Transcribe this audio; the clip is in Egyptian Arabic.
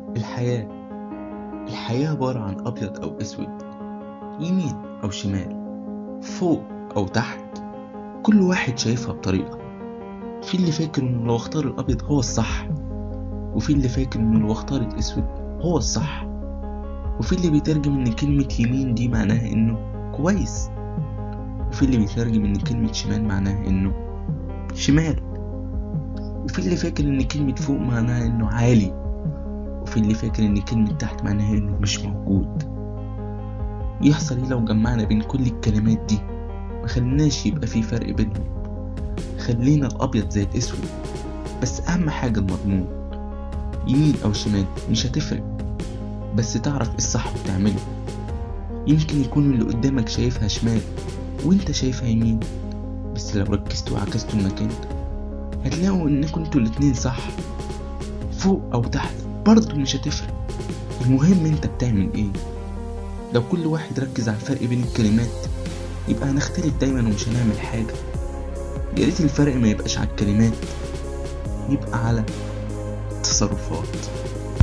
الحياة الحياة عبارة عن أبيض أو أسود يمين أو شمال فوق أو تحت كل واحد شايفها بطريقة في اللي فاكر إنه لو اختار الأبيض هو الصح وفي اللي فاكر إنه لو اختار الأسود هو الصح وفي اللي بيترجم إن كلمة يمين دي معناها إنه كويس وفي اللي بيترجم إن كلمة شمال معناها إنه شمال وفي اللي فاكر إن كلمة فوق معناها إنه عالي وفي اللي فاكر إن كلمة تحت معناها إنه مش موجود يحصل إيه لو جمعنا بين كل الكلمات دي مخلناش يبقى في فرق بينهم خلينا الأبيض زي الأسود بس أهم حاجة المضمون يمين أو شمال مش هتفرق بس تعرف إيه الصح وتعمله يمكن يكون اللي قدامك شايفها شمال وانت شايفها يمين بس لو ركزتوا وعكستوا المكان هتلاقوا انكم انتوا الاتنين صح فوق او تحت برضه مش هتفرق المهم انت بتعمل ايه لو كل واحد ركز على الفرق بين الكلمات يبقى هنختلف دايما ومش هنعمل حاجة يا ريت الفرق ما يبقاش على الكلمات يبقى على التصرفات